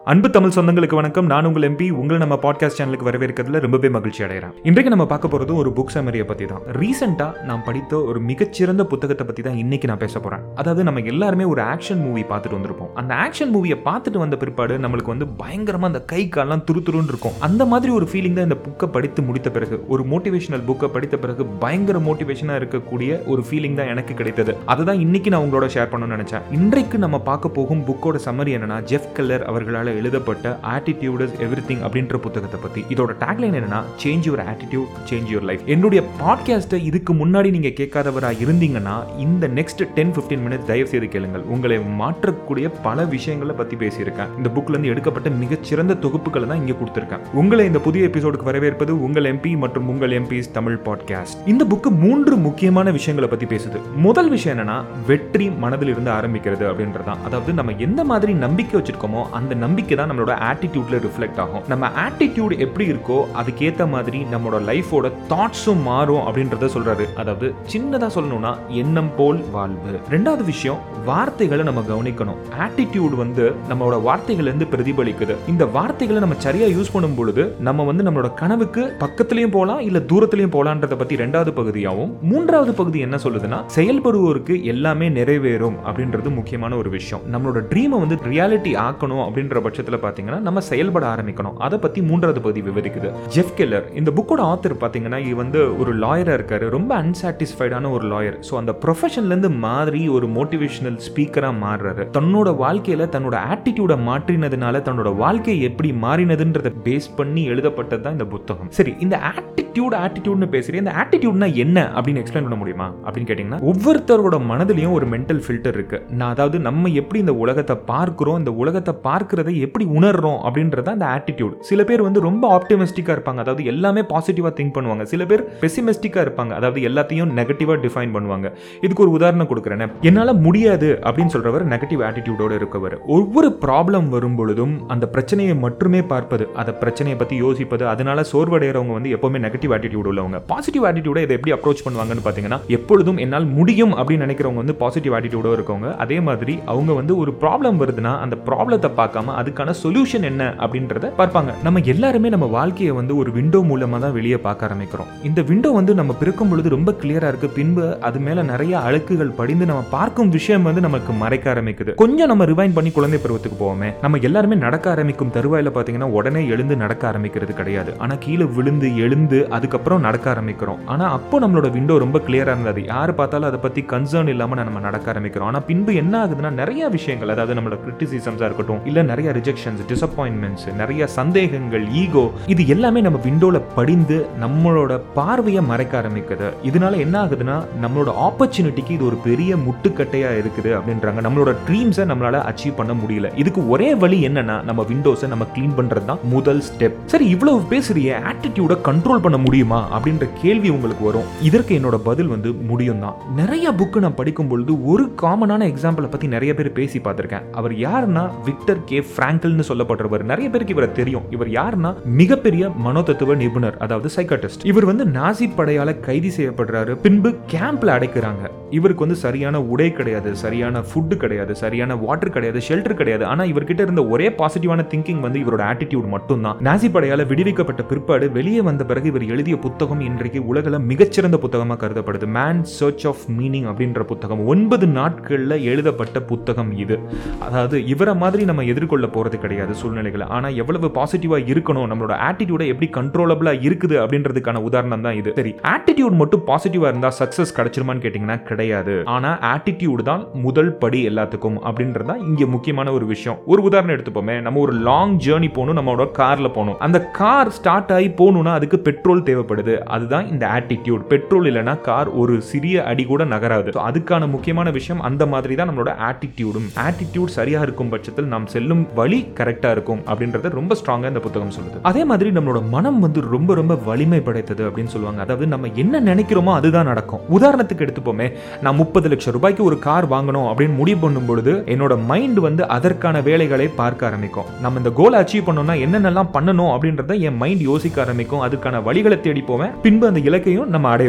அன்பு தமிழ் சொந்தங்களுக்கு வணக்கம் நான் உங்கள் எம்பி உங்களை நம்ம பாட்காஸ்ட் சேனலுக்கு வரவேற்கிறதுல ரொம்பவே மகிழ்ச்சி அடைகிறேன் இன்றைக்கு நம்ம பார்க்க போகிறது ஒரு புக் சமரியை பற்றி தான் ரீசெண்டாக நான் படித்த ஒரு மிகச்சிறந்த புத்தகத்தை பற்றி தான் இன்னைக்கு நான் பேச போகிறேன் அதாவது நம்ம எல்லாருமே ஒரு ஆக்ஷன் மூவி பார்த்துட்டு வந்திருப்போம் அந்த ஆக்ஷன் மூவியை பார்த்துட்டு வந்த பிற்பாடு நம்மளுக்கு வந்து பயங்கரமாக அந்த கை கால்லாம் துரு துருன்னு இருக்கும் அந்த மாதிரி ஒரு ஃபீலிங் தான் இந்த புக்கை படித்து முடித்த பிறகு ஒரு மோட்டிவேஷனல் புக்கை படித்த பிறகு பயங்கர மோட்டிவேஷனாக இருக்கக்கூடிய ஒரு ஃபீலிங் தான் எனக்கு கிடைத்தது அதை தான் இன்னைக்கு நான் உங்களோட ஷேர் பண்ணணும்னு நினச்சேன் இன்றைக்கு நம்ம பார்க்க போகும் புக்கோட சம்மரி என்னன்னா ஜெஃப் கல்லர் அவர்களால் எழுதப்பட்ட ஆட்டிடியூட் இஸ் எவ்ரி திங் அப்படின்ற புத்தகத்தை பற்றி இதோட டேக்லைன் என்னன்னா change your attitude change your life என்னுடைய பாட்காஸ்ட்டை இதுக்கு முன்னாடி நீங்கள் கேட்காதவரா இருந்தீங்கன்னா இந்த நெக்ஸ்ட் டென் ஃபிஃப்டீன் மினிட்ஸ் தயவு செய்து கேளுங்கள் உங்களை மாற்றக்கூடிய பல விஷயங்களை பற்றி பேசியிருக்கேன் இந்த புக்ல இருந்து எடுக்கப்பட்ட மிகச்சிறந்த தொகுப்புகளை தான் இங்கே கொடுத்துருக்கேன் உங்களை இந்த புதிய எபிசோடுக்கு வரவேற்பது உங்கள் எம்பி மற்றும் உங்கள் எம்பிஸ் தமிழ் பாட்காஸ்ட் இந்த புக்கு மூன்று முக்கியமான விஷயங்களை பற்றி பேசுது முதல் விஷயம் என்னன்னா வெற்றி மனதில் இருந்து ஆரம்பிக்கிறது அப்படின்றதான் அதாவது நம்ம எந்த மாதிரி நம்பிக்கை வச்சிருக்கோமோ அந்த நம்பிக்கை தான் நம்மளோட ஆட்டிடியூட்ல ரிஃப்ளெக்ட் ஆகும் நம்ம ஆட்டிடியூட் எப்படி இருக்கோ அதுக்கேற்ற மாதிரி நம்மளோட லைஃபோட தாட்ஸும் மாறும் அப்படின்றத சொல்றாரு அதாவது சின்னதா சொல்லணும்னா எண்ணம் போல் வாழ்வு ரெண்டாவது விஷயம் வார்த்தைகளை நம்ம கவனிக்கணும் ஆட்டிடியூட் வந்து நம்மளோட வார்த்தைகள் இருந்து பிரதிபலிக்குது இந்த வார்த்தைகளை நம்ம சரியா யூஸ் பண்ணும் பொழுது நம்ம வந்து நம்மளோட கனவுக்கு பக்கத்துலயும் போகலாம் இல்ல தூரத்திலையும் போகலான்றத பத்தி ரெண்டாவது பகுதியாகவும் மூன்றாவது பகுதி என்ன சொல்லுதுன்னா செயல்படுவோருக்கு எல்லாமே நிறைவேறும் அப்படின்றது முக்கியமான ஒரு விஷயம் நம்மளோட ட்ரீமை வந்து ரியாலிட்டி ஆக்கணும் அப்படின்ற பட்சத்தில் பார்த்தீங்கன்னா நம்ம செயல்பட ஆரம்பிக்கணும் அதை பற்றி மூன்றாவது பகுதி விவரிக்குது ஜெஃப் கெல்லர் இந்த புக்கோட ஆத்தர் பார்த்தீங்கன்னா இது வந்து ஒரு லாயராக இருக்காரு ரொம்ப அன்சாட்டிஸ்ஃபைடான ஒரு லாயர் ஸோ அந்த ப்ரொஃபஷன்லேருந்து மாறி ஒரு மோட்டிவேஷனல் ஸ்பீக்கராக மாறுறாரு தன்னோட வாழ்க்கையில் தன்னோட ஆட்டிடியூடை மாற்றினதுனால தன்னோட வாழ்க்கை எப்படி மாறினதுன்றதை பேஸ் பண்ணி எழுதப்பட்டது தான் இந்த புத்தகம் சரி இந்த ஆட்டிடியூட் ஆட்டிடியூட்னு பேசுகிறேன் இந்த ஆட்டிடியூட்னா என்ன அப்படின்னு எக்ஸ்பிளைன் பண்ண முடியுமா அப்படின்னு கேட்டிங்கன்னா ஒவ்வொருத்தரோட மனதிலையும் ஒரு மென்டல் ஃபில்டர் இருக்கு நான் அதாவது நம்ம எப்படி இந்த உலகத்தை பார்க்கிறோம் இந்த உலகத்தை பார்க்கிறதை எப்படி உணர்றோம் அப்படின்றத அந்த ஆட்டிடியூட் சில பேர் வந்து ரொம்ப ஆப்டிமிஸ்டிக்காக இருப்பாங்க அதாவது எல்லாமே பாசிட்டிவாக திங்க் பண்ணுவாங்க சில பேர் பெசிமிஸ்டிக்காக இருப்பாங்க அதாவது எல்லாத்தையும் நெகட்டிவாக டிஃபைன் பண்ணுவாங்க இதுக்கு ஒரு உதாரணம் கொடுக்குறேன் என்னால் முடியாது அப்படின்னு சொல்றவர் நெகட்டிவ் ஆட்டிடியூடோட இருக்கவர் ஒவ்வொரு ப்ராப்ளம் வரும் பொழுதும் அந்த பிரச்சனையை மட்டுமே பார்ப்பது அந்த பிரச்சனையை பற்றி யோசிப்பது அதனால சோர்வடைகிறவங்க வந்து எப்பவுமே நெகட்டிவ் ஆட்டிடியூட் உள்ளவங்க பாசிட்டிவ் ஆட்டிடியூட இதை எப்படி அப்ரோச் பண்ணுவாங்கன்னு பார்த்தீங்கன்னா எப்பொழுதும் என்னால் முடியும் அப்படின்னு நினைக்கிறவங்க வந்து பாசிட்டிவ் ஆட்டிடியூடோ இருக்கவங்க அதே மாதிரி அவங்க வந்து ஒரு ப்ராப்ளம் வருதுன்னா அந்த ப்ராப்ளத்தை பார்க்காம அதுக்கான சொல்யூஷன் என்ன அப்படின்றத பார்ப்பாங்க நம்ம எல்லாருமே நம்ம வாழ்க்கையை வந்து ஒரு விண்டோ மூலமா தான் வெளியே பார்க்க ஆரம்பிக்கிறோம் இந்த விண்டோ வந்து நம்ம பிறக்கும் பொழுது ரொம்ப கிளியரா இருக்கு பின்பு அது மேல நிறைய அழுக்குகள் படிந்து நம்ம பார்க்கும் விஷயம் வந்து நமக்கு மறைக்க ஆரம்பிக்குது கொஞ்சம் நம்ம ரிவைன் பண்ணி குழந்தை பருவத்துக்கு போவோமே நம்ம எல்லாருமே நடக்க ஆரம்பிக்கும் தருவாயில பாத்தீங்கன்னா உடனே எழுந்து நடக்க ஆரம்பிக்கிறது கிடையாது ஆனா கீழே விழுந்து எழுந்து அதுக்கப்புறம் நடக்க ஆரம்பிக்கிறோம் ஆனா அப்போ நம்மளோட விண்டோ ரொம்ப கிளியரா இருந்தது யாரு பார்த்தாலும் அதை பத்தி கன்சர்ன் இல்லாம நம்ம நடக்க ஆரம்பிக்கிறோம் ஆனா பின்பு என்ன ஆகுதுன்னா நிறைய விஷயங்கள் அதாவது நம்மளோட கிரிட்டிசிசம்ஸா இருக்கட்டும் இல்ல நிறைய ரிஜெக்ஷன்ஸ் டிசப்பாயின்மெண்ட்ஸ் நிறைய சந்தேகங்கள் ஈகோ இது எல்லாமே நம்ம விண்டோல படிந்து நம்மளோட பார்வையை மறைக்க ஆரம்பிக்குது இதனால என்ன ஆகுதுன்னா நம்மளோட ஆப்பர்ச்சுனிட்டிக்கு இது ஒரு பெரிய முட்டுக்கட்டையா இருக்குது அப்படின்றாங்க நம்மளோட ட்ரீம்ஸை நம்மளால அச்சீவ் பண்ண முடியல இதுக்கு ஒரே வழி என்னன்னா நம்ம விண்டோஸை நம்ம க்ளீன் பண்றது தான் முதல் ஸ்டெப் சரி இவ்வளவு பேசுறிய ஆட்டிடியூட கண்ட்ரோல் பண்ண முடியுமா அப்படின்ற கேள்வி உங்களுக்கு வரும் இதற்கு என்னோட பதில் வந்து முடியும் தான் நிறைய புக்கு நான் படிக்கும் பொழுது ஒரு காமனான எக்ஸாம்பிளை பத்தி நிறைய பேர் பேசி பார்த்திருக்கேன் அவர் யாருன்னா விக்டர் கே பிராங்கல்னு சொல்லப்படுறவர் நிறைய பேருக்கு இவரை தெரியும் இவர் யாருன்னா மிகப்பெரிய மனோதத்துவ நிபுணர் அதாவது சைக்காட்டிஸ்ட் இவர் வந்து நாசி படையால கைது செய்யப்படுறாரு பின்பு கேம்ப்ல அடைக்கிறாங்க இவருக்கு வந்து சரியான உடை கிடையாது சரியான ஃபுட்டு கிடையாது சரியான வாட்டர் கிடையாது ஷெல்டர் கிடையாது ஆனா இவர்கிட்ட இருந்த ஒரே பாசிட்டிவான திங்கிங் வந்து இவரோட ஆட்டிடியூட் மட்டும்தான் நாசி படையால விடுவிக்கப்பட்ட பிற்பாடு வெளியே வந்த பிறகு இவர் எழுதிய புத்தகம் இன்றைக்கு உலகில் மிகச்சிறந்த புத்தகமாக கருதப்படுது மேன் சர்ச் ஆஃப் மீனிங் அப்படின்ற புத்தகம் ஒன்பது நாட்களில் எழுதப்பட்ட புத்தகம் இது அதாவது இவரை மாதிரி நம்ம எதிர்கொள்ள போறது கிடையாது சூழ்நிலைகளை ஆனா எவ்வளவு பாசிட்டிவா இருக்கணும் நம்மளோட ஆட்டிடியூட எப்படி கண்ட்ரோலபிளா இருக்குது அப்படின்றதுக்கான உதாரணம் தான் இது சரி ஆட்டிடியூட் மட்டும் பாசிட்டிவா இருந்தா சக்சஸ் கிடைச்சிருமான்னு கேட்டீங்கன்னா கிடையாது ஆனா ஆட்டிடியூட் தான் முதல் படி எல்லாத்துக்கும் அப்படின்றது தான் இங்க முக்கியமான ஒரு விஷயம் ஒரு உதாரணம் எடுத்துப்போமே நம்ம ஒரு லாங் ஜேர்னி போகணும் நம்மளோட கார்ல போகணும் அந்த கார் ஸ்டார்ட் ஆகி போகணும்னா அதுக்கு பெட்ரோல் தேவைப்படுது அதுதான் இந்த ஆட்டிடியூட் பெட்ரோல் இல்லைன்னா கார் ஒரு சிறிய அடி கூட நகராது So, அதுக்கான முக்கியமான விஷயம் அந்த மாதிரி தான் நம்மளோட ஆட்டிடியூடும் ஆட்டிடியூட் சரியா இருக்கும் பட்சத்தில் நாம் செல்லும் வழி கரெக்டா இருக்கும் அப்படின்றத ரொம்ப ஸ்ட்ராங்கா இந்த புத்தகம் சொல்லுது அதே மாதிரி நம்மளோட மனம் வந்து ரொம்ப ரொம்ப வலிமை படைத்தது அப்படின்னு சொல்லுவாங்க அதாவது நம்ம என்ன நினைக்கிறோமோ அதுதான் நடக்கும் உதாரணத்துக்கு எடுத்துப்போமே நான் முப்பது லட்சம் ரூபாய்க்கு ஒரு கார் வாங்கணும் அப்படின்னு முடிவு பண்ணும் பொழுது என்னோட மைண்ட் வந்து அதற்கான வேலைகளை பார்க்க ஆரம்பிக்கும் நம்ம இந்த கோலை அச்சீவ் பண்ணணும்னா என்னென்னலாம் பண்ணணும் அப்படின்றத என் மைண்ட் யோசிக்க ஆரம்பிக்கும் அதுக்கான வழிகளை தேடி போவேன் பின்பு அந்த இலக்கையும் நம்ம அடைவோம்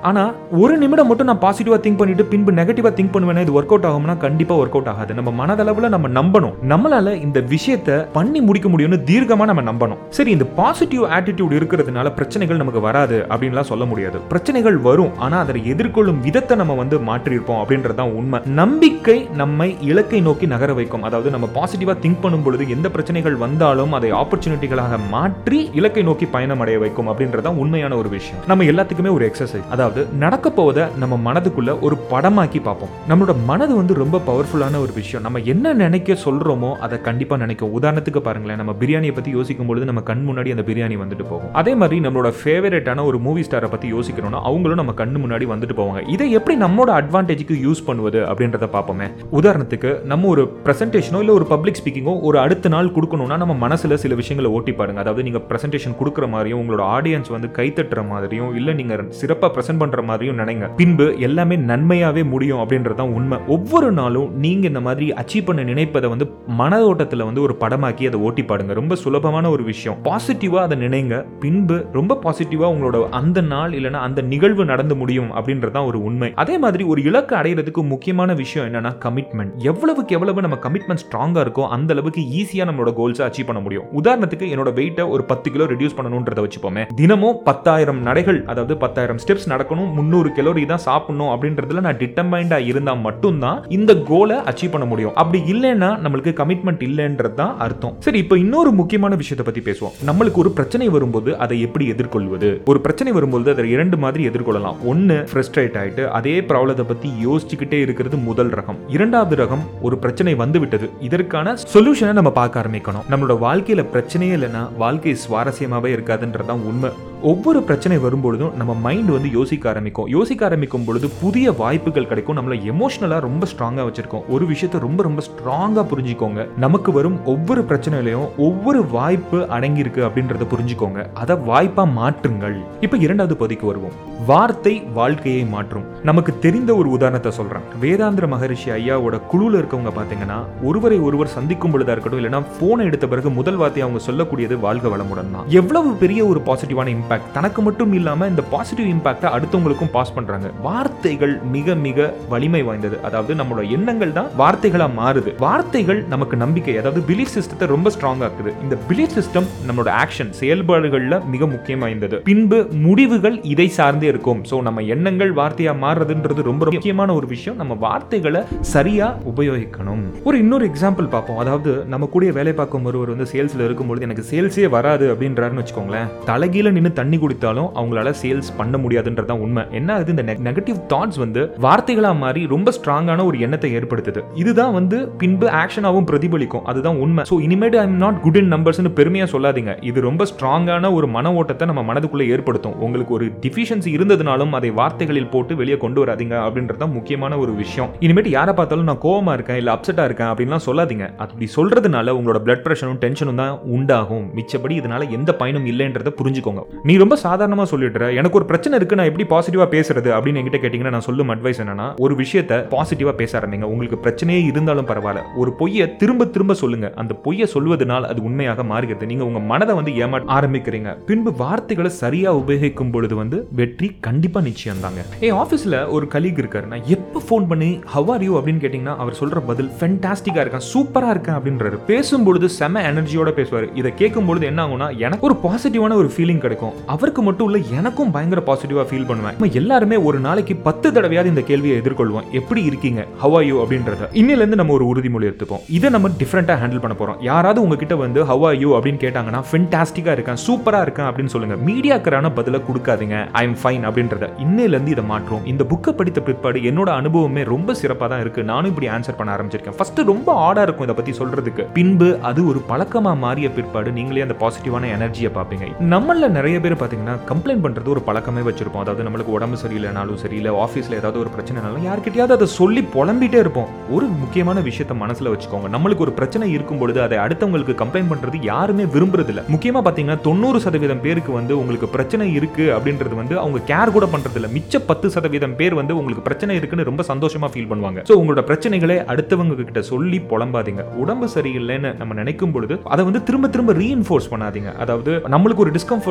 ஆனா ஒரு நிமிடம் மட்டும் நான் பாசிட்டிவா திங்க் பண்ணிட்டு பின்பு நெகட்டிவா திங்க் பண்ணுவேன் இது ஒர்க் அவுட் ஆகும்னா கண்டிப்பா ஒர்க் அவுட் ஆகாது நம்ம மனதளவுல நம்ம நம்பணும் நம்மளால இந்த விஷயத்தை பண்ணி முடிக்க முடியும்னு தீர்க்கமா நம்ம நம்பணும் சரி இந்த பாசிட்டிவ் ஆட்டிடியூட் இருக்கிறதுனால பிரச்சனைகள் நமக்கு வராது அப்படின்லாம் சொல்ல முடியாது பிரச்சனைகள் வரும் ஆனா அதை எதிர்கொள்ளும் விதத்தை நம்ம வந்து மாற்றியிருப்போம் அப்படின்றது தான் உண்மை நம்பிக்கை நம்மை இலக்கை நோக்கி நகர வைக்கும் அதாவது நம்ம பாசிட்டிவா திங்க் பண்ணும் பொழுது எந்த பிரச்சனைகள் வந்தாலும் அதை ஆப்பர்ச்சுனிட்டிகளாக மாற்றி இலக்கை நோக்கி பயணம் அடைய வைக்கும் அப்படின்றது தான் உண்மையான ஒரு விஷயம் நம்ம எல்லாத்துக்குமே ஒரு எக்ஸசைஸ் அதாவது நடக்க போவதை நம்ம மனதுக்குள்ள ஒரு படமாக்கி பார்ப்போம் நம்மளோட மனது வந்து ரொம்ப பவர்ஃபுல்லான ஒரு விஷயம் நம்ம என்ன நினைக்க சொல்றோமோ அதை கண்டிப்பா நினைக்கும் உதாரணத்துக்கு பாருங்களேன் நம்ம பிரியாணியை பத்தி யோசிக்கும் பொழுது நம்ம கண் முன்னாடி அந்த பிரியாணி வந்துட்டு போகும் அதே மாதிரி நம்மளோட ஃபேவரட்டான ஒரு மூவி ஸ்டாரை பத்தி யோசிக்கிறோம்னா அவங்களும் நம்ம கண்ணு முன்னாடி வந்துட்டு போவாங்க இதை எப்படி நம்மளோட அட்வான்டேஜுக்கு யூஸ் பண்ணுவது அப்படின்றத பார்ப்போமே உதாரணத்துக்கு நம்ம ஒரு பிரசன்டேஷனோ இல்ல ஒரு பப்ளிக் ஸ்பீக்கிங்கோ ஒரு அடுத்த நாள் கொடுக்கணும்னா நம்ம மனசுல சில விஷயங்களை ஓட்டி பாருங்க அதாவது நீங்க பிரசன்டேஷன் கொடுக்குற மாதிரியும் உங்களோட ஆடியன்ஸ் வந்து கைத்தட்டுற மாதிரியும் இல்ல நீங்க சிறப்பா பிரசன்ட் பண்ற மாதிரியும் நினைங்க பின்பு எல்லாமே நன்மையாவே முடியும் அப்படின்றது தான் உண்மை ஒவ்வொரு நாளும் நீங்க இந்த மாதிரி அச்சீவ் பண்ண நினைப்பதை வந்து மன ஓட்டத்துல வந்து ஒரு படமாக்கி அதை ஓட்டி பாடுங்க ரொம்ப சுலபமான ஒரு விஷயம் பாசிட்டிவா அதை நினைங்க பின்பு ரொம்ப பாசிட்டிவா உங்களோட அந்த நாள் இல்லைன்னா அந்த நிகழ்வு நடந்து முடியும் அப்படின்றது தான் ஒரு உண்மை அதே மாதிரி ஒரு இலக்கு அடையிறதுக்கு முக்கியமான விஷயம் என்னன்னா கமிட்மெண்ட் எவ்வளவுக்கு எவ்வளவு நம்ம கமிட்மெண்ட் ஸ்ட்ராங்கா இருக்கோ அந்த அளவுக்கு ஈஸியா நம்மளோட கோல்ஸை அச்சீவ் பண்ண முடியும் உதாரணத்துக்கு என்னோட வெயிட்டை ஒரு பத்து கிலோ ரெடியூஸ் பண்ணணுன்றத வச்சுப்போமே தினமும் பத்தாயிரம் நடைகள் அதாவது பத்தாயிரம் ஸ்டெப்ஸ் நடக்கணும் முந்நூறு கிலோரி தான் சாப்பிடணும் அப்படின்றதுல நான் டிட்டர்மைண்டா இருந்தா மட்டும்தான் இந்த கோலை அச்சீவ் பண்ண முடியும் அப்படி இல்லைன்னா நம்மளுக்கு கமிட்மெண்ட் இல்லைன்றது தான் அர்த்தம் சரி இப்போ இன்னொரு முக்கியமான விஷயத்தை பத்தி பேசுவோம் நம்மளுக்கு ஒரு பிரச்சனை வரும்போது அதை எப்படி எதிர்கொள்வது ஒரு பிரச்சனை வரும்போது அதை இரண்டு மாதிரி எதிர்கொள்ளலாம் ஒன்னு ஃப்ரஸ்ட்ரேட் ஆயிட்டு அதே ப்ராப்ளத்தை பத்தி யோசிச்சுக்கிட்டே இருக்கிறது முதல் ரகம் இரண்டாவது ரகம் ஒரு பிரச்சனை வந்து விட்டது இதற்கான சொல்யூஷனை நம்ம பார்க்க ஆரம்பிக்கணும் நம்மளோட வாழ்க்கையில பிரச்சனையே இல்லைன்னா வாழ்க்கை சுவாரஸ்யமாவே இருக்காதுன்றதுதான் உண்மை ஒவ்வொரு பிரச்சனை வரும்பொழுதும் நம்ம மைண்ட் வந்து யோசிக்க ஆரம்பிக்கும் யோசிக்க ஆரம்பிக்கும் பொழுது புதிய வாய்ப்புகள் கிடைக்கும் நம்மளை எமோஷனலா ரொம்ப ஸ்ட்ராங்கா வச்சிருக்கோம் ஒரு விஷயத்தை ரொம்ப ரொம்ப ஸ்ட்ராங்கா புரிஞ்சுக்கோங்க நமக்கு வரும் ஒவ்வொரு பிரச்சனையிலையும் ஒவ்வொரு வாய்ப்பு அடங்கியிருக்கு அப்படின்றத புரிஞ்சுக்கோங்க அதை வாய்ப்பா மாற்றுங்கள் இப்ப இரண்டாவது பகுதிக்கு வருவோம் வார்த்தை வாழ்க்கையை மாற்றும் நமக்கு தெரிந்த ஒரு உதாரணத்தை சொல்றேன் வேதாந்திர மகரிஷி ஐயாவோட குழுல இருக்கவங்க பாத்தீங்கன்னா ஒருவரை ஒருவர் சந்திக்கும் பொழுதா இருக்கட்டும் இல்லைன்னா போனை எடுத்த பிறகு முதல் வார்த்தை அவங்க சொல்லக்கூடியது வாழ்க வளமுடன் தான் எவ்வளவு பெரிய ஒரு பாசிட்டிவான இம்பாக்ட் தனக்கு மட்டும் இல்லாம இந்த பாசிட்டிவ் இம்பாக்டை அடுத்தவங்களுக்கும் பாஸ் பண்றாங்க வார்த்தைகள் மிக மிக வலிமை வாய்ந்தது அதாவது நம்மளோட எண்ணங்கள் தான் வார்த்தைகளா மாறுது வார்த்தைகள் நமக்கு நம்பிக்கை அதாவது பிலீஃப் சிஸ்டத்தை ரொம்ப ஸ்ட்ராங் ஆக்குது இந்த பிலீஃப் சிஸ்டம் நம்மளோட ஆக்ஷன் செயல்பாடுகள்ல மிக முக்கியம் வாய்ந்தது பின்பு முடிவுகள் இதை சார்ந்தே இருக்கும் ஸோ நம்ம எண்ணங்கள் வார்த்தையா மாறுறதுன்றது ரொம்ப முக்கியமான ஒரு விஷயம் நம்ம வார்த்தைகளை சரியா உபயோகிக்கணும் ஒரு இன்னொரு எக்ஸாம்பிள் பார்ப்போம் அதாவது நம்ம கூட வேலை பார்க்கும் ஒருவர் வந்து சேல்ஸ்ல இருக்கும்பொழுது எனக்கு சேல்ஸே வராது அப்படின்றாருன்னு வச்சுக்கோங்களேன் தலைகீழ நின்று தண்ணி குடித்தாலும் அவங்களால சேல்ஸ் பண்ண முடியாதுன்றதான் உண்மை என்ன ஆகுது இந்த நெகட்டிவ் தாட்ஸ் வந்து வார்த்தைகளா மாறி ரொம்ப ஸ்ட்ராங்கான ஒரு எண்ணத்தை ஏற்படுத்துது இதுதான் வந்து பின்பு ஆக்ஷனாகவும் பிரதிபலிக்கும் அதுதான் உண்மை ஸோ இனிமேட்டு ஐம் நாட் குட் இன் நம்பர்ஸ்னு பெருமையா சொல்லாதீங்க இது ரொம்ப ஸ்ட்ராங்கான ஒரு மன ஓட்டத்தை நம்ம மனதுக்குள்ள ஏற்படுத்தும் உங்களுக்கு ஒரு டிஃபிஷியன்சி இருந்ததுனாலும் அதை வார்த்தைகளில் போட்டு வெளியே கொண்டு வராதீங்க அப்படின்றது தான் முக்கியமான ஒரு விஷயம் இனிமேட்டு யாரை பார்த்தாலும் நான் கோவமா இருக்கேன் இல்ல அப்செட்டா இருக்கேன் அப்படின்லாம் சொல்லாதீங்க அப்படி சொல்றதுனால உங்களோட பிளட் ப்ரெஷரும் டென்ஷனும் தான் உண்டாகும் மிச்சப்படி இதனால எந்த பயனும் இல்லைன்றத புரிஞ்சுக்கோங்க நீ ரொம்ப சாதாரணமா சொல்லிடுற எனக்கு ஒரு பிரச்சனை இருக்கு நான் எப்படி பாசிட்டிவா பேசுறது அப்படின்னு என்கிட்ட கேட்டீங்கன்னா நான் சொல்லும் அட்வைஸ் என்னன்னா ஒரு விஷயத்த பாசிட்டிவா பேச ஆரம்பிங்க உங்களுக்கு பிரச்சனையே இருந்தாலும் பரவாயில்ல ஒரு பொய்யை திரும்ப திரும்ப சொல்லுங்க அந்த பொய்யை சொல்வதனால் அது உண்மையாக மாறுகிறது நீங்க உங்க மனதை வந்து ஏமாற்ற ஆரம்பிக்கிறீங்க பின்பு வார்த்தைகளை சரியா உபயோகிக்கும் பொழுது வந்து வெற்றி கண்டிப்பா நிச்சயம் தாங்க என் ஆஃபீஸ்ல ஒரு கலீக் இருக்காரு நான் எப்போ ஃபோன் பண்ணி ஹவ் ஆர் யூ அப்படின்னு கேட்டிங்கன்னா அவர் சொல்ற பதில் ஃபென்டாஸ்டிக்கா இருக்கேன் சூப்பரா இருக்கேன் அப்படின்றாரு பேசும்பொழுது செம எனர்ஜியோட பேசுவார் இதை கேட்கும் பொழுது என்ன ஆகும்னா எனக்கு ஒரு பாசிட்டிவான ஒரு ஃபீலிங் கிடைக்கும் அவருக்கு மட்டும் இல்ல எனக்கும் பயங்கர பாசிட்டிவா ஃபீல் பண்ணுவேன் நம்ம எல்லாருமே ஒரு நாளைக்கு பத்து தடவையாவது இந்த கேள்வியை எதிர்கொள்வோம் எப்படி இருக்கீங்க ஹவ் ஆர் யூ அப்படின்றத இன்னில இருந்து நம்ம ஒரு உறுதிமொழி எடுத்துப்போம் இதை நம்ம டிஃப்ரெண்டா ஹேண்டில் பண்ண போறோம் யாராவது உங்ககிட்ட வந்து ஹவ் ஆர் யூ அப்படின்னு கேட்டாங்கன்னா ஃபென்டாஸ்டிக்கா இருக்கேன் சூப்பரா இருக்கேன் அப்படின்னு சொல்லுங்க மீடியாக்கரான பதில கொடுக்காதீங்க ஐ எம் ஃபைன் அப்படின்றத இன்னையில இருந்து இதை மாற்றும் இந்த புக்கை படித்த பிற்பாடு என்னோட அனுபவமே ரொம்ப சிறப்பாக தான் இருக்கு நானும் இப்படி ஆன்சர் பண்ண ஆரம்பிச்சிருக்கேன் ஃபர்ஸ்ட் ரொம்ப ஆடா இருக்கும் இதை பத்தி சொல்றதுக்கு பின்பு அது ஒரு பழக்கமா மாறிய பிற்பாடு நீங்களே அந்த பாசிட்டிவான எனர்ஜியை பார்ப்பீங்க நம்மள நிறைய பேர் பாத்தீங்கன்னா கம்ப்ளைண்ட் பண்றது ஒரு பழக்கமே வச்சிருப்போம் அதாவது நம்மளுக்கு உடம்பு சரியில்லைனாலும் சரி இல்லை ஆஃபீஸ்ல ஏதாவது ஒரு பிரச்சனைனாலும் யார்கிட்டயாவது அதை சொல்லி புலம்பிட்டே இருப்போம் ஒரு முக்கியமான விஷயத்த மனசுல வச்சுக்கோங்க நம்மளுக்கு ஒரு பிரச்சனை இருக்கும் பொழுது அதை அடுத்தவங்களுக்கு கம்ப்ளைண்ட் பண்றது யாருமே விரும்புறது இல்ல முக்கியமா பாத்தீங்கன்னா தொண்ணூறு சதவீதம் பேருக்கு வந்து உங்களுக்கு பிரச்சனை இருக்கு அப்படின்றது வந்து அவங்க கேர் கூட பண்றது இல்ல மிச்ச பத்து சதவீதம் பேர் வந்து உங்களுக்கு பிரச்சனை இருக்குன்னு ரொம்ப சந்தோஷமா ஃபீல் பண்ணுவாங்க ஸோ உங்களோட பிரச்சனைகளை அடுத்தவங்க கிட்ட சொல்லி புலம்பாதீங்க உடம்பு சரியில்லைன்னு நம்ம நினைக்கும் பொழுது அதை வந்து திரும்ப திரும்ப ரீஇன்ஃபோர்ஸ் பண்ணாதீங்க அதாவது நம்மளுக்கு ஒரு டிஸ்கம்ஃபர்ட் தான் அது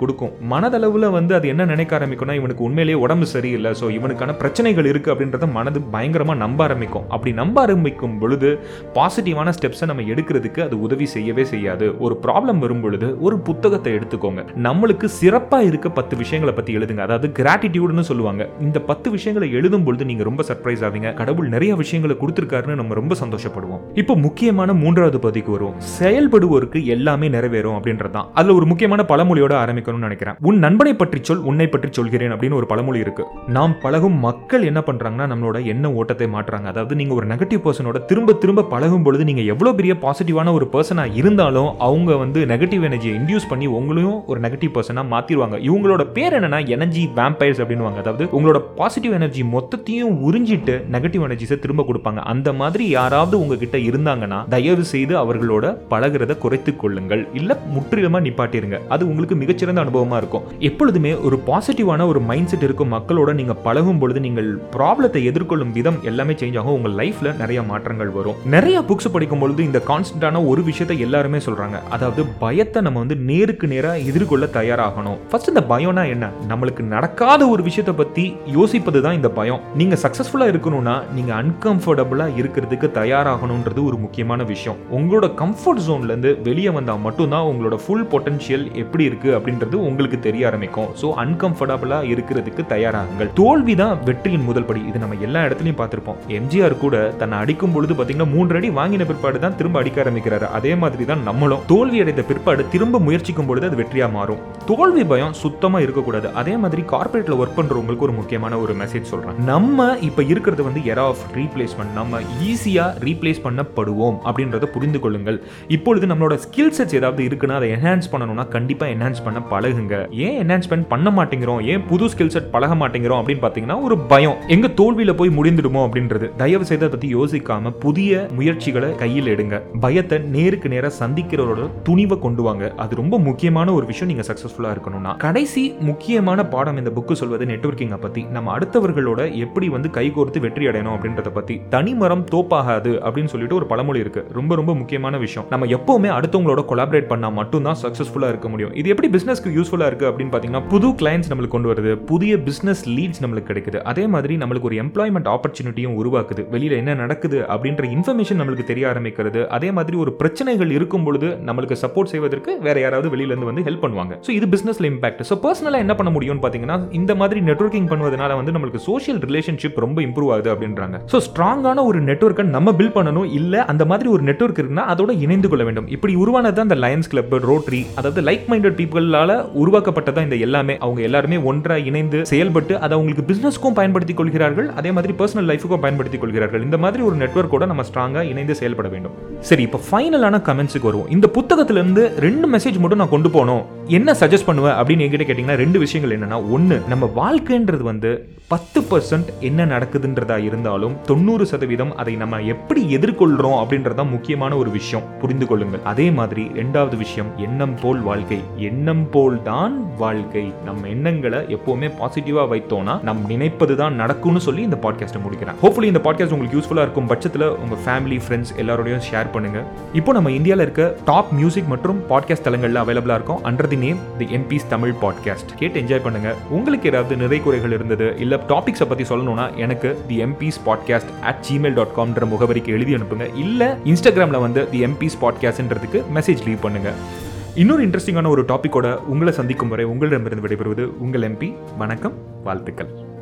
கொடுக்கும் மனதளவில் வந்து அது என்ன நினைக்க ஆரம்பிக்கும்னா இவனுக்கு உண்மையிலேயே உடம்பு சரியில்லை ஸோ இவனுக்கான பிரச்சனைகள் இருக்குது அப்படின்றத மனது பயங்கரமாக நம்ப ஆரம்பிக்கும் அப்படி நம்ப ஆரம்பிக்கும் பொழுது பாசிட்டிவான ஸ்டெப்ஸை நம்ம எடுக்கிறதுக்கு அது உதவி செய்யவே செய்யாது ஒரு ப்ராப்ளம் வரும் பொழுது ஒரு புத்தகத்தை எடுத்துக்கோங்க நம்மளுக்கு சிறப்பாக இருக்க பத்து விஷயங்களை பற்றி எழுதுங்க அதாவது கிராட்டிடியூடுன்னு சொல்லுவாங்க இந்த பத்து விஷயங்களை எழுதும் பொழுது நீங்கள் ரொம்ப சர்ப்ரைஸ் ஆவீங்க கடவுள் நிறைய விஷயங்களை கொடுத்துருக்காருன்னு நம்ம ரொம்ப சந்தோஷப்படுவோம் இப்போ முக்கியமான மூன்றாவது பகுதிக்கு வருவோம் செயல்படுவோருக்கு எல்லாமே நிறைவேறும் அப்படின்றது தான் அதில் ஒரு முக்கியமான பழமொழியோட ஆரம்பிக்கணும்னு நினைக்கிறேன் உன் நண்பனை பற்றி சொல் உன்னை பற்றி சொல்கிறேன் அப்படின்னு ஒரு பழமொழி இருக்கு நாம் பழகும் மக்கள் என்ன பண்றாங்கன்னா நம்மளோட எண்ண ஓட்டத்தை மாற்றுறாங்க அதாவது நீங்க ஒரு நெகட்டிவ் பர்சனோட திரும்ப திரும்ப பழகும் பொழுது நீங்க எவ்வளவு பெரிய பாசிட்டிவான ஒரு பர்சனா இருந்தாலும் அவங்க வந்து நெகட்டிவ் எனர்ஜியை இன்டியூஸ் பண்ணி உங்களையும் ஒரு நெகட்டிவ் பர்சனா மாத்திடுவாங்க இவங்களோட பேர் என்னன்னா எனர்ஜி வேம்பயர்ஸ் அப்படின்னுவாங்க அதாவது உங்களோட பாசிட்டிவ் எனர்ஜி மொத்தத்தையும் உறிஞ்சிட்டு நெகட்டிவ் எனர்ஜிஸை திரும்ப கொடுப்பாங்க அந்த மாதிரி யாராவது உங்ககிட்ட இருந்தாங்கன்னா தயவு செய்து அவர்களோட பழகுறத குறைத்துக் கொள்ளுங்கள் இல்ல முற்றிலுமா நிப்பாட்டிருங்க அது உங்களுக்கு மிகச்சிறந்த அனுபவமா இருக்கும் எப்பொழுதுமே ஒரு பாசிட்டிவான ஒரு மைண்ட் செட் இருக்கும் மக்களோட நீங்க பழகும் பொழுது நீங்கள் ப்ராப்ளத்தை எதிர்கொள்ளும் விதம் எல்லாமே சேஞ்ச் ஆகும் உங்க லைஃப்ல நிறைய மாற்றங்கள் வரும் நிறைய புக்ஸ் படிக்கும் பொழுது இந்த கான்ஸ்டன்டான ஒரு விஷயத்தை எல்லாருமே சொல்றாங்க அதாவது பயத்தை நம்ம வந்து நேருக்கு நேரா எதிர்கொள்ள தயாராகணும் ஃபர்ஸ்ட் இந்த பயம்னா என்ன நம்மளுக்கு நடக்காத ஒரு விஷயத்தை பத்தி யோசிப்பது தான் இந்த பயம் நீங்க சக்சஸ்ஃபுல்லா இருக்கணும்னா நீங்க அன்கம்ஃபர்டபுளா இருக்கிறதுக்கு தயாராகணுன்றது ஒரு முக்கியமான விஷயம் உங்களோட கம்ஃபர்ட் ஜோன்ல இருந்து வெளியே வந்தா மட்டும்தான் உங்களோட ஃபுல் பொட்டன்ஷியல் எப்படி இருக்கு அப்படின்றது உங்களுக்கு தெரிய ஆரம்பிக்கும் ஸோ அன்கம்ஃபர்டபுளா இருக்கிறதுக்கு தயாராகுங்கள் தோல்வி தான் வெற்றியின் முதல் படி இது நம்ம எல்லா இடத்துலையும் பார்த்திருப்போம் எம்ஜிஆர் கூட தன்னை அடிக்கும் பொழுது பாத்தீங்கன்னா மூன்று அடி வாங்கின பிற்பாடு தான் திரும்ப அடிக்க ஆரம்பிக்கிறாரு அதே மாதிரி தான் நம்மளும் தோல்வி அடைந்த பிற்பாடு திரும்ப முயற்சிக்கும் பொழுது அது வெற்றியா மாறும் தோல்வி பயம் சுத்தமா இருக்கக்கூடாது அதே மாதிரி கார்பரேட்ல ஒர்க் பண்றவங்களுக்கு ஒரு முக்கியமான ஒரு மெசேஜ் சொல்றேன் நம்ம இப்ப இருக்கிறது வந்து எரா ஆஃப் ரீப்ளேஸ்மெண்ட் நம்ம ஈஸியா ரீப்ளேஸ் பண்ணப்படுவோம் அப்படின்றத புரிந்து கொள்ளுங்கள் இப்பொழுது நம்மளோட ஸ்கில் செட்ஸ் ஏதாவது இருக்குன்னா அதை என்ஹான்ஸ் பண்ணணும்னா கண்டிப்பா என்ஹான்ஸ் பண்ண பழகுங்க ஏன் என்ஹான்ஸ்மெண்ட் பண்ண மாட்டேங்கிறோம் ஏன் புது ஸ்கில் செட் பழக மாட்டேங்கிறோம் அப்படின்னு பாத்தீங்கன்னா ஒரு பயம் எங்க தோல்வியில போய் முடிந்துடுமோ அப்படின்றது தயவு செய்து அதை பத்தி யோசிக்காம புதிய முயற்சிகளை கையில் எடுங்க பயத்தை நேருக்கு நேரா சந்திக்கிறவரோட துணிவை கொண்டு வாங்க அது ரொம்ப முக்கியமான ஒரு விஷயம் நீங்க சக்சஸ்ஃபுல்லா இருக்கணும்னா கடைசி முக்கியமான பாடம் இந்த புக்கு சொல்வது நெட்வொர்க்கிங்கை பத்தி நம்ம அடுத்தவர்களோட எப்படி வந்து கைகோர்த்து வெற்றி அடையணும் அப்படின்றத பத்தி தனிமரம் தோப்பாகாது அப்படின்னு சொல்லிட்டு ஒரு பழமொழி இருக்கு ரொம்ப ரொம்ப முக்கியமான விஷயம் நம்ம எப்பவுமே அடுத்தவங்களோட கொலாபரேட் பண்ணா மட்டும்தான் சக்சஸ்ஃபுல்லா இருக்க முடியும் இது எப்படி பிசினஸ்க்கு யூஸ்ஃபுல்லா இருக்கு அப்படின்னு பாத்தீங்கன்னா புது கிளைண்ட்ஸ் நம்மளுக்கு கொண்டு வருது புதிய பிசினஸ் லீட்ஸ் நம்மளுக்கு கிடைக்குது அதே மாதிரி நம்மளுக்கு ஒரு எம்ப்ளாய்மெண்ட் ஆப்பர்ச்சுனிட்டியும் உருவாக்குது வெளியில என்ன நடக்குது அப்படின்ற இன்ஃபர்மேஷன் நம்மளுக்கு தெரிய ஆரம்பிக்கிறது அதே மாதிரி ஒரு பிரச்சனைகள் இருக்கும் பொழுது நம்மளுக்கு சப்போர்ட் செய்வதற்கு வேற யாராவது வெளியில இருந்து வந்து ஹெல்ப் பண்ணுவாங்க ஸோ இது பிசினஸ்ல இம்பாக்ட் ஸோ பர்சனலா என்ன பண்ண முடியும்னு பாத்தீங்கன்னா இந்த மாதிரி நெட்வொர்க்கிங் பண்ணுவதனால வந்து நம்மளுக்கு சோஷியல் ரிலேஷன்ஷிப் ரொம்ப இம்ப்ரூவ் ஆகுது அப்படின்றாங்க ஸோ ஸ்ட்ராங்கான ஒரு நெட்வொர்க்கை நம்ம பில்ட் பண்ணணும் இல்ல அந்த மாதிரி ஒரு நெட்வொர்க் இருக்குன்னா அதோட இணைந்து கொள்ள வேண்டும் இப்படி உருவானது அந்த லயன்ஸ் கிளப் ரோட்டரி அதாவது லைக் மைண்டட் பீப்புளால உருவாக்கப்பட்டதா இந்த எல்லாமே அவங்க எல்லாருமே ஒன்றா இணைந்து செயல்பட்டு அதை அவங்களுக்கு பிசினஸ்க்கும் பயன்படுத்திக் கொள்கிறார்கள் அதே மாதிரி பர்சனல் லைஃபுக்கும் பயன்படுத்திக் கொள்கிறார்கள் இந்த மாதிரி ஒரு நெட்வொர்க்கோட நம்ம ஸ்ட்ராங்கா இணைந்து செயல்பட வேண்டும் சரி இப்போ ஃபைனலான கமெண்ட்ஸுக்கு வருவோம் இந்த புத்தகத்துல இருந்து ரெண்டு மெசேஜ் மட்டும் நான் கொண்டு போனோம் என்ன சஜஸ்ட் பண்ணுவேன் அப்படின்னு என்கிட்ட கேட்டிங்கன்னா ரெண்டு விஷயங்கள் என்னன்னா ஒன்று நம்ம வாழ்க்கைன்றது வந்து பத்து பர்சன்ட் என்ன நடக்குதுன்றதா இருந்தாலும் தொண்ணூறு சதவீதம் அதை நம்ம எப்படி எதிர்கொள்றோம் அப்படின்றதா முக்கியமான ஒரு விஷயம் புரிந்து கொள்ளுங்கள் அதே மாதிரி ரெண்டாவது விஷயம் எண்ணம் போல் வாழ்க்கை எண்ணம் போல் தான் வாழ்க்கை நம்ம எண்ணங்களை எப்பவுமே பாசிட்டிவா வைத்தோம்னா நம் நினைப்பது தான் நடக்கும்னு சொல்லி இந்த பாட்காஸ்ட்டை முடிக்கிறேன் ஹோப்ஃபுல்லி இந்த பாட்காஸ்ட் உங்களுக்கு யூஸ்ஃபுல்லா இருக்கும் பட்சத்தில் உங்க ஃபேமிலி ஃப்ரெண்ட்ஸ் எல்லாரோடையும் ஷேர் பண்ணுங்க இப்போ நம்ம இந்தியாவில் இருக்க டாப் மியூசிக் மற்றும் பாட்காஸ்ட் தளங்களில் அவைலபிளா இருக்கும் under the name the MPs Tamil podcast கேட்டு என்ஜாய் பண்ணுங்க உங்களுக்கு ஏதாவது நிறை குறைகள் இருந்தது இல்ல டாபிக்ஸை பத்தி சொல்லணும்னா எனக்கு the MPs podcast at Gmail dot காம்ன்ற முகவரிக்கு எழுதி அனுப்புங்க இல்ல இன்ஸ்டாகிராம்ல வந்து தி எம்பிஸ் பாட்காஸ்ட்ன்றதுக்கு மெசேஜ் லீவ் பண்ணுங்க இன்னொரு இன்ட்ரெஸ்டிங்கான ஒரு டாபிக்கோட உங்களை சந்திக்கும் வரை உங்களிடமிருந்து விடைபெறுவது உங்கள் எம்பி வணக்கம் வாழ்த்துக்கள்